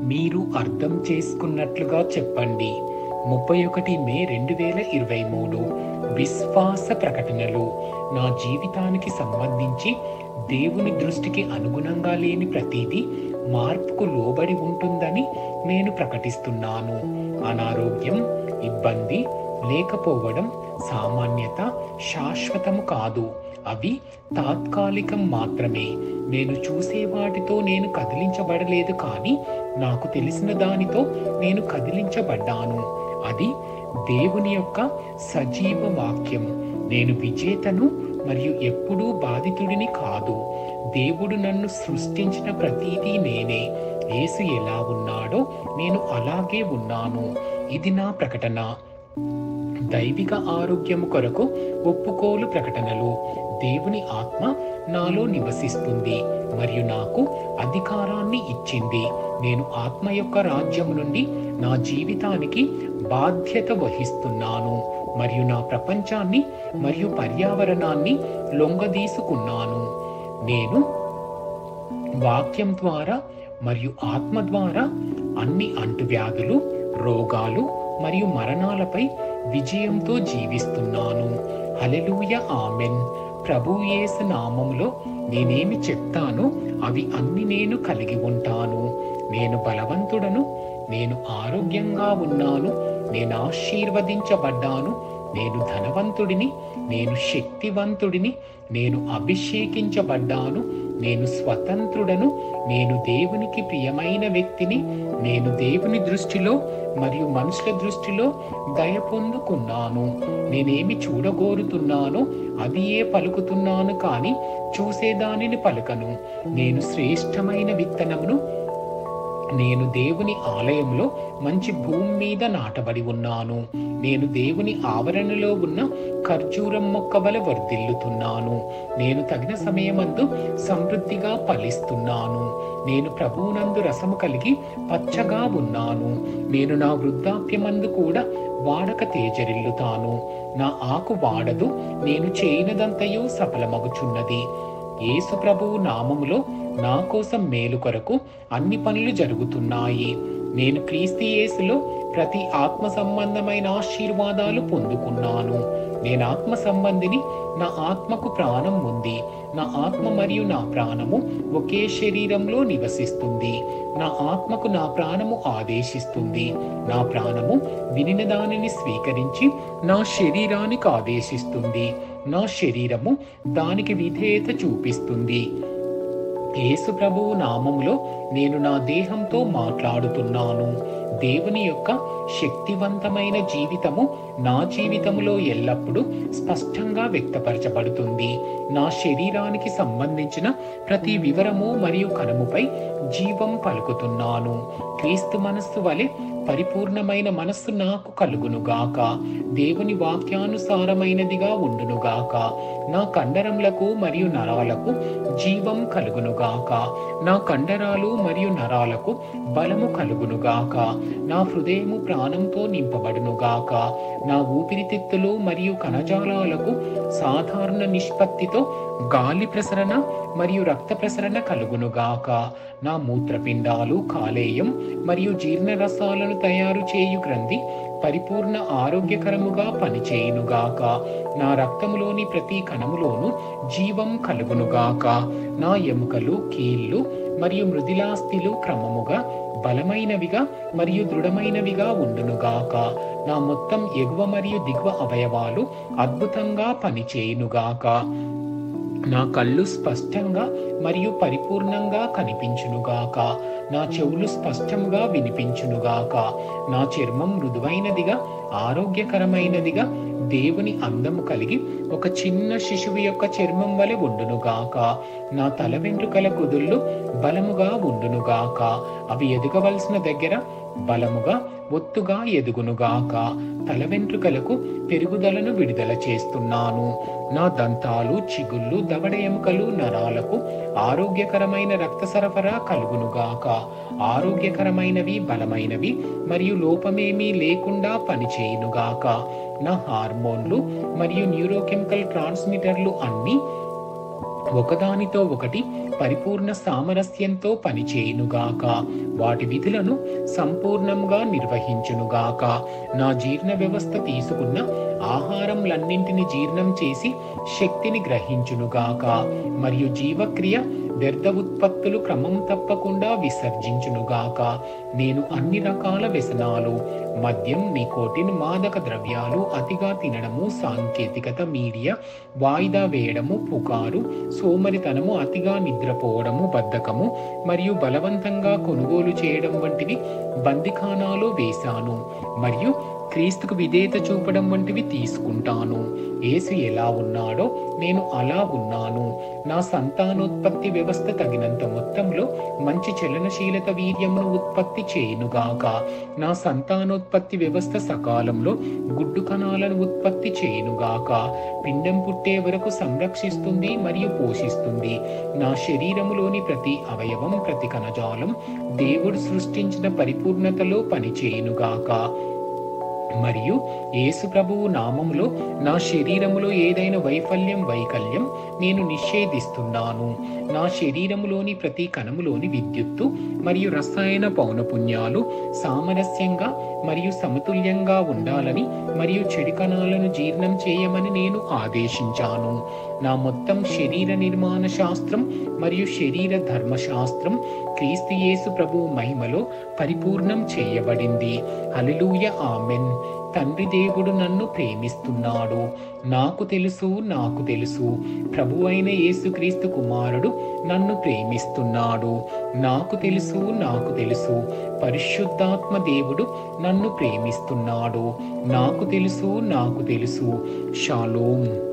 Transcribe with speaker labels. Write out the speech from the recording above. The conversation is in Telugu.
Speaker 1: మీరు అర్థం చేసుకున్నట్లుగా చెప్పండి ముప్పై ఒకటి మే రెండు వేల ఇరవై మూడు విశ్వాస ప్రకటనలు నా జీవితానికి సంబంధించి దేవుని దృష్టికి అనుగుణంగా లేని ప్రతిదీ మార్పుకు లోబడి ఉంటుందని నేను ప్రకటిస్తున్నాను అనారోగ్యం ఇబ్బంది లేకపోవడం సామాన్యత శాశ్వతము కాదు అవి తాత్కాలికం మాత్రమే నేను చూసే వాటితో నేను కదిలించబడలేదు కానీ నాకు తెలిసిన దానితో నేను కదిలించబడ్డాను అది దేవుని యొక్క సజీవ వాక్యం నేను విజేతను మరియు ఎప్పుడూ బాధితుడిని కాదు దేవుడు నన్ను సృష్టించిన ప్రతీదీ నేనే యేసు ఎలా ఉన్నాడో నేను అలాగే ఉన్నాను ఇది నా ప్రకటన దైవిక ఆరోగ్యము కొరకు ఒప్పుకోలు ప్రకటనలు దేవుని ఆత్మ నాలో నివసిస్తుంది మరియు నాకు అధికారాన్ని ఇచ్చింది నేను ఆత్మ యొక్క రాజ్యం నుండి నా జీవితానికి బాధ్యత వహిస్తున్నాను మరియు నా ప్రపంచాన్ని మరియు పర్యావరణాన్ని లొంగదీసుకున్నాను నేను వాక్యం ద్వారా మరియు ఆత్మ ద్వారా అన్ని అంటువ్యాధులు రోగాలు మరియు మరణాలపై విజయంతో జీవిస్తున్నాను హలెలూయ ఆమెన్ ప్రభు యేసు నామములో నేనేమి చెప్తానో అవి అన్ని నేను కలిగి ఉంటాను నేను బలవంతుడను నేను ఆరోగ్యంగా ఉన్నాను నేను ఆశీర్వదించబడ్డాను నేను ధనవంతుడిని నేను శక్తివంతుడిని నేను అభిషేకించబడ్డాను నేను స్వతంత్రుడను నేను దేవునికి ప్రియమైన వ్యక్తిని నేను దేవుని దృష్టిలో మరియు మనుషుల దృష్టిలో దయ పొందుకున్నాను నేనేమి చూడగోరుతున్నానో అది ఏ పలుకుతున్నాను కానీ చూసేదానిని పలుకను నేను శ్రేష్టమైన విత్తనమును నేను దేవుని ఆలయంలో మంచి భూమి మీద నాటబడి ఉన్నాను నేను దేవుని ఆవరణలో ఉన్న ఖర్జూరం మొక్క వలె వర్ధిల్లుతున్నాను నేను తగిన సమయమందు సమృద్ధిగా ఫలిస్తున్నాను నేను ప్రభువునందు రసము కలిగి పచ్చగా ఉన్నాను నేను నా వృద్ధాప్యమందు కూడా వాడక తేజరిల్లుతాను నా ఆకు వాడదు నేను చేయనదంతయు సఫలమగుచున్నది యేసు ప్రభువు నామములో నా కోసం మేలు కొరకు అన్ని పనులు జరుగుతున్నాయి నేను క్రీస్తు యేసులో ప్రతి ఆత్మ సంబంధమైన ఆశీర్వాదాలు పొందుకున్నాను నేను ఆత్మ సంబంధిని నా ఆత్మకు ప్రాణం ఉంది నా ఆత్మ మరియు నా ప్రాణము ఒకే శరీరంలో నివసిస్తుంది నా ఆత్మకు నా ప్రాణము ఆదేశిస్తుంది నా ప్రాణము వినిన దానిని స్వీకరించి నా శరీరానికి ఆదేశిస్తుంది నా శరీరము దానికి విధేయత చూపిస్తుంది యేసు ప్రభువు నామములో నేను నా దేహంతో మాట్లాడుతున్నాను దేవుని యొక్క శక్తివంతమైన జీవితము నా జీవితములో ఎల్లప్పుడూ స్పష్టంగా వ్యక్తపరచబడుతుంది నా శరీరానికి సంబంధించిన ప్రతి వివరము మరియు కనుముపై జీవం పలుకుతున్నాను క్రీస్తు మనస్సు వలె పరిపూర్ణమైన మనస్సు నాకు కలుగునుగాక దేవుని వాక్యానుసారమైనదిగా ఉండునుగాక నా కండరములకు మరియు నరాలకు జీవం కలుగునుగాక నా కండరాలు మరియు నరాలకు బలము కలుగునుగాక నా హృదయము ప్రాణంతో నింపబడునుగాక నా ఊపిరితిత్తులు మరియు కణజాలాలకు సాధారణ నిష్పత్తితో గాలి ప్రసరణ మరియు రక్త ప్రసరణ కలుగునుగాక నా మూత్రపిండాలు కాలేయం మరియు జీర్ణరసాలను తయారు చేయు గ్రంథి పరిపూర్ణ ఆరోగ్యకరముగా పనిచేయునుగాక నా రక్తములోని ప్రతి కణములోను జీవం కలుగునుగాక నా ఎముకలు కీళ్ళు మరియు మృదిలాస్థిలు క్రమముగా బలమైనవిగా మరియు దృఢమైనవిగా ఉండునుగాక నా మొత్తం ఎగువ మరియు దిగువ అవయవాలు అద్భుతంగా పనిచేయునుగాక నా కళ్ళు స్పష్టంగా మరియు పరిపూర్ణంగా కనిపించునుగాక నా చెవులు స్పష్టంగా వినిపించునుగాక నా చర్మం మృదువైనదిగా ఆరోగ్యకరమైనదిగా దేవుని అందము కలిగి ఒక చిన్న శిశువు యొక్క చర్మం వలె ఉండునుగాక నా తల వెంట్రుకల కుదుళ్ళు బలముగా ఉండునుగాక అవి ఎదగవలసిన దగ్గర బలముగా ఒత్తుగా ఎదుగునుగాక తల వెంట్రుకలకు పెరుగుదలను విడుదల చేస్తున్నాను నా దంతాలు చిగుళ్ళు దవడ ఎముకలు నరాలకు ఆరోగ్యకరమైన రక్త సరఫరా కలుగునుగాక ఆరోగ్యకరమైనవి బలమైనవి మరియు లోపమేమీ లేకుండా పనిచేయునుగాక నా హార్మోన్లు మరియు న్యూరోకెమికల్ ట్రాన్స్మిటర్లు అన్నీ ఒకదానితో ఒకటి పరిపూర్ణ సామరస్యంతో పనిచేయునుగాక వాటి విధులను సంపూర్ణంగా నిర్వహించునుగాక నా జీర్ణ వ్యవస్థ తీసుకున్న ఆహారంలన్నింటిని జీర్ణం చేసి శక్తిని గ్రహించునుగాక మరియు జీవక్రియ వ్యర్థ ఉత్పత్తులు క్రమం తప్పకుండా విసర్జించునుగాక నేను అన్ని రకాల వ్యసనాలు మద్యం నికోటిన్ మాదక ద్రవ్యాలు అతిగా తినడము సాంకేతికత మీడియా వాయిదా వేయడము పుకారు సోమరితనము అతిగా నిద్రపోవడము బద్ధకము మరియు బలవంతంగా కొనుగోలు చేయడం వంటివి బందిఖానాలో వేశాను మరియు క్రీస్తుకు విధేయత చూపడం వంటివి తీసుకుంటాను యేసు ఎలా ఉన్నాడో నేను అలా ఉన్నాను నా సంతానోత్పత్తి వ్యవస్థ తగినంత మొత్తంలో మంచి చలనశీలత వీర్యమును ఉత్పత్తి చేయునుగాక నా సంతానోత్పత్తి వ్యవస్థ సకాలంలో గుడ్డు కణాలను ఉత్పత్తి చేయునుగాక పిండం పుట్టే వరకు సంరక్షిస్తుంది మరియు పోషిస్తుంది నా శరీరములోని ప్రతి అవయవం ప్రతి కణజాలం దేవుడు సృష్టించిన పరిపూర్ణతలో పనిచేయునుగాక మరియు యేసు ప్రభువు నామములో నా శరీరములో ఏదైనా వైఫల్యం వైకల్యం నేను నిషేధిస్తున్నాను నా శరీరములోని ప్రతి కణములోని విద్యుత్తు మరియు రసాయన పౌనపుణ్యాలు సామరస్యంగా మరియు సమతుల్యంగా ఉండాలని మరియు చెడు కణాలను జీర్ణం చేయమని నేను ఆదేశించాను నా మొత్తం శరీర నిర్మాణ శాస్త్రం మరియు శరీర ధర్మశాస్త్రం క్రీస్తు యేసు ప్రభువు మహిమలో పరిపూర్ణం చేయబడింది హల్లెలూయ ఆమెన్ తండ్రి దేవుడు నన్ను ప్రేమిస్తున్నాడు నాకు తెలుసు నాకు తెలుసు ప్రభు అయిన యేసుక్రీస్తు కుమారుడు నన్ను ప్రేమిస్తున్నాడు నాకు తెలుసు నాకు తెలుసు పరిశుద్ధాత్మ దేవుడు నన్ను ప్రేమిస్తున్నాడు నాకు తెలుసు నాకు తెలుసు షాలోం